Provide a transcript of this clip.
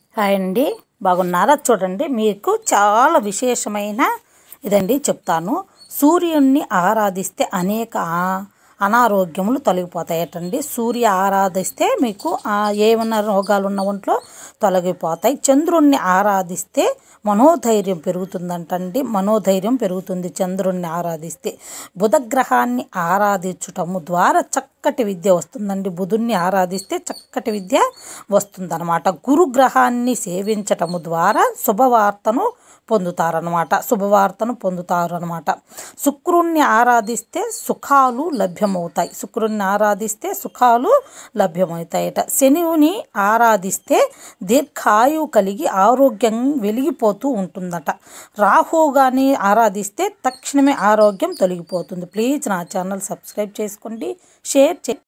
hi అండి బాగున్నారా చూడండి మీకు చాలా విశేషమైన ఇదండి చెప్తాను సూర్యుడిని ఆరాధిస్తే అనేక ఆ- అనారోగ్యములు తొలగిపోతాయటండి సూర్య ఆరాధిస్తే మీకు ఆ ఏమన్నా రోగాలు ఉన్న ఒంట్లో తొలగిపోతాయి చంద్రుణ్ణి ఆరాధిస్తే మనోధైర్యం పెరుగుతుందంటండి మనోధైర్యం పెరుగుతుంది చంద్రుణ్ణి ఆరాధిస్తే బుధగ్రహాన్ని ఆరాధించటము ద్వారా చక్కటి విద్య వస్తుందండి బుధుణ్ణి ఆరాధిస్తే చక్కటి విద్య వస్తుందన్నమాట గురుగ్రహాన్ని సేవించటము ద్వారా శుభవార్తను పొందుతారనమాట శుభవార్తను పొందుతారనమాట శుక్రుణ్ణి ఆరాధిస్తే సుఖాలు లభ్యమవుతాయి శుక్రుణ్ణి ఆరాధిస్తే సుఖాలు లభ్యమవుతాయట శనివుని ఆరాధిస్తే దీర్ఘాయువు కలిగి ఆరోగ్యం వెలిగిపోతూ ఉంటుందట రాహు గాని ఆరాధిస్తే తక్షణమే ఆరోగ్యం తొలగిపోతుంది ప్లీజ్ నా ఛానల్ సబ్స్క్రైబ్ చేసుకోండి షేర్ చే